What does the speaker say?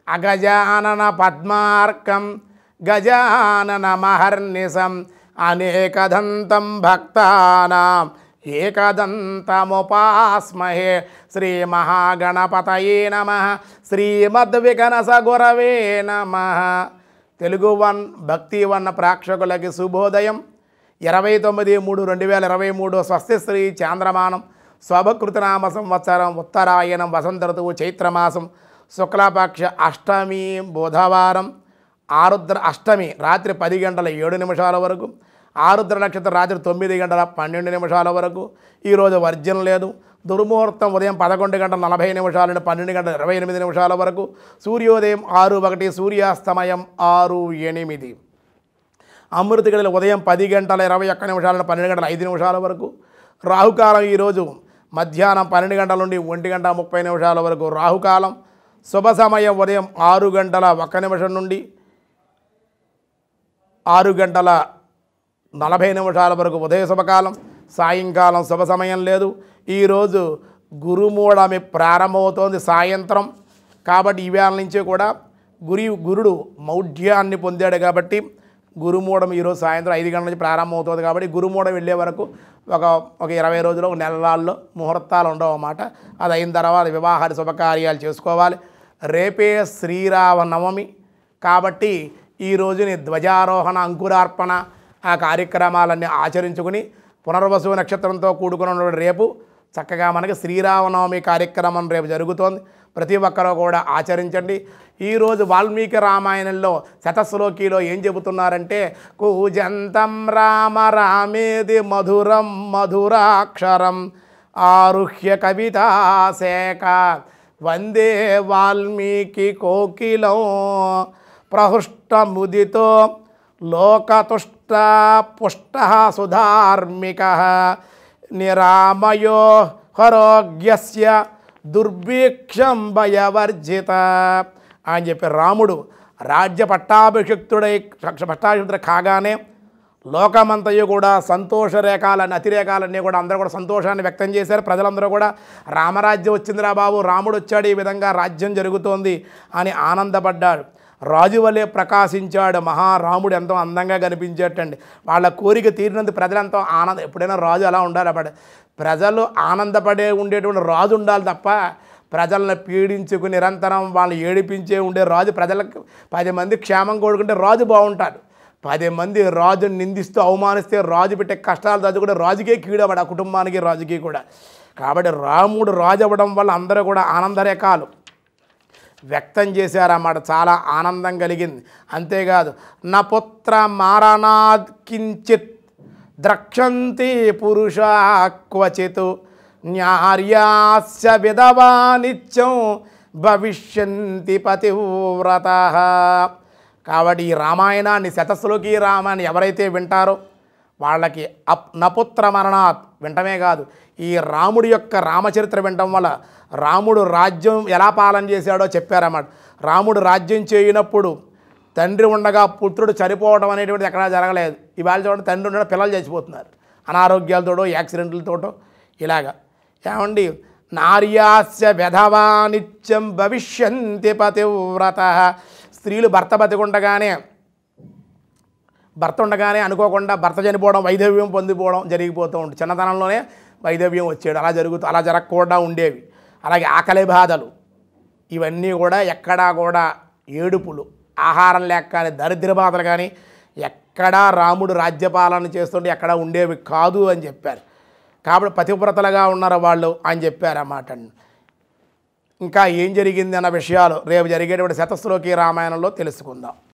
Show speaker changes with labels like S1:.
S1: అగజానన పద్మార్కం గజానన మహర్నిశం అనేకదంతం భక్తానాం ఏకదంతముపాస్మహే శ్రీ మహాగణపతయే నమ శ్రీమద్వికనస గురవే నమ తెలుగు వన్ భక్తి వన్న ప్రేక్షకులకి శుభోదయం ఇరవై తొమ్మిది మూడు రెండు వేల ఇరవై మూడు స్వస్తి శ్రీ చాంద్రమానం శోభకృతనామ సంవత్సరం ఉత్తరాయణం వసంత ఋతువు చైత్రమాసం శుక్లపక్ష అష్టమి బుధవారం ఆరుద్ర అష్టమి రాత్రి పది గంటల ఏడు నిమిషాల వరకు ఆరుద్ర నక్షత్రం రాత్రి తొమ్మిది గంటల పన్నెండు నిమిషాల వరకు ఈరోజు వర్జం లేదు దుర్ముహూర్తం ఉదయం పదకొండు గంటల నలభై నిమిషాల నుండి పన్నెండు గంటల ఇరవై ఎనిమిది నిమిషాల వరకు సూర్యోదయం ఆరు ఒకటి సూర్యాస్తమయం ఆరు ఎనిమిది అమృత గడిలో ఉదయం పది గంటల ఇరవై ఒక్క నిమిషాల నుండి పన్నెండు గంటల ఐదు నిమిషాల వరకు రాహుకాలం ఈరోజు మధ్యాహ్నం పన్నెండు గంటల నుండి ఒంటి గంట ముప్పై నిమిషాల వరకు రాహుకాలం శుభ సమయం ఉదయం ఆరు గంటల ఒక్క నిమిషం నుండి ఆరు గంటల నలభై నిమిషాల వరకు ఉదయ శుభకాలం సాయంకాలం శుభ సమయం లేదు ఈరోజు గురుమూఢమి ప్రారంభమవుతోంది సాయంత్రం కాబట్టి ఈవేళ నుంచి కూడా గురి గురుడు మౌఢ్యాన్ని పొందాడు కాబట్టి గురుమూఢం ఈరోజు సాయంత్రం ఐదు గంటల నుంచి ప్రారంభమవుతుంది కాబట్టి గురుమూఢం వెళ్ళే వరకు ఒక ఒక ఇరవై రోజులు ఒక నెలల్లో ముహూర్తాలు ఉండవు అన్నమాట అది అయిన తర్వాత వివాహాది శుభకార్యాలు చేసుకోవాలి రేపే శ్రీరామ నవమి కాబట్టి ఈ రోజుని ధ్వజారోహణ అంకురార్పణ ఆ కార్యక్రమాలన్నీ ఆచరించుకుని పునర్వసు నక్షత్రంతో కూడుకున్న ఉన్నటువంటి రేపు చక్కగా మనకి శ్రీరామనవమి కార్యక్రమం రేపు జరుగుతోంది ప్రతి ఒక్కరూ కూడా ఆచరించండి ఈరోజు వాల్మీకి రామాయణంలో శతశ్లోకిలో ఏం చెబుతున్నారంటే కూజంతం రామ రామేది మధురం మధురాక్షరం ఆరుహ్య కవితాశేఖ వందే వాల్మీకి కోకిలం ప్రహృష్టముదితో లోకతుష్ట పుష్ట సుధార్మిక నిరామయో హరోగ్యస్య దుర్భిక్షం భయవర్జిత అని చెప్పి రాముడు రాజ్య పట్టాభిషిక్తుడై పట్టాభిషిక్తుడు కాగానే లోకమంతయు కూడా సంతోష రేఖాలన్నీ అతిరేకాలన్నీ కూడా అందరూ కూడా సంతోషాన్ని వ్యక్తం చేశారు ప్రజలందరూ కూడా రామరాజ్యం వచ్చిందిరా బాబు రాముడు వచ్చాడు ఈ విధంగా రాజ్యం జరుగుతోంది అని ఆనందపడ్డాడు రాజు వలె ప్రకాశించాడు మహారాముడు ఎంతో అందంగా కనిపించేటండి వాళ్ళ కోరిక తీరినందుకు ప్రజలంతో ఆనందం ఎప్పుడైనా రాజు అలా ఉండాలి అప్పుడు ప్రజలు ఆనందపడే ఉండేటువంటి రాజు ఉండాలి తప్ప ప్రజలను పీడించుకుని నిరంతరం వాళ్ళని ఏడిపించే ఉండే రాజు ప్రజలకు పది మంది క్షేమం కోరుకుంటే రాజు బాగుంటాడు పది మంది రాజుని నిందిస్తూ అవమానిస్తే రాజు పెట్టే కష్టాలు చదువుకుంటే రాజుకే కీడబడి ఆ కుటుంబానికి రాజుకి కూడా కాబట్టి రాముడు రాజు అవ్వడం వల్ల అందరూ కూడా ఆనందరేఖాలు వ్యక్తం చేశారన్నమాట చాలా ఆనందం కలిగింది అంతేకాదు నా పుత్ర మారణాద్ కించిత్ ద్రక్షంతి పురుష క్వచిత్ న్యార్యాస్య విధవా నిత్యం భవిష్యంతి పతివ్రత కాబట్టి ఈ రామాయణాన్ని శతశ్లోకి రామాన్ని ఎవరైతే వింటారో వాళ్ళకి అప్ నపుత్ర మరణాత్ వింటమే కాదు ఈ రాముడి యొక్క రామచరిత్ర వినటం వల్ల రాముడు రాజ్యం ఎలా పాలన చేశాడో చెప్పారన్నమాట రాముడు రాజ్యం చేయనప్పుడు తండ్రి ఉండగా పుత్రుడు చనిపోవడం అనేటువంటిది ఎక్కడా జరగలేదు ఇవాళ చూడండి తండ్రి ఉండడం పిల్లలు చచ్చిపోతున్నారు అనారోగ్యాలతోటో యాక్సిడెంట్లతోటో ఇలాగా ఏమండి నార్యాస్య వ్యధవా నిత్యం భవిష్యంతి పతివ్రత స్త్రీలు భర్త బతికుండగానే భర్త ఉండగానే అనుకోకుండా భర్త చనిపోవడం వైధవ్యం పొందిపోవడం జరిగిపోతూ ఉంటుంది చిన్నతనంలోనే వైధవ్యం వచ్చేది అలా జరుగుతూ అలా జరగకుండా ఉండేవి అలాగే ఆకలి బాధలు ఇవన్నీ కూడా ఎక్కడా కూడా ఏడుపులు ఆహారం లేక కానీ దరిద్ర బాధలు కానీ ఎక్కడా రాముడు రాజ్యపాలన చేస్తుంటే ఎక్కడా ఉండేవి కాదు అని చెప్పారు కాబట్టి పతివ్రతలుగా ఉన్నారు వాళ్ళు అని చెప్పారు అన్నమాట ఇంకా ఏం జరిగింది అన్న విషయాలు రేపు జరిగేటువంటి శతశ్లోకి రామాయణంలో తెలుసుకుందాం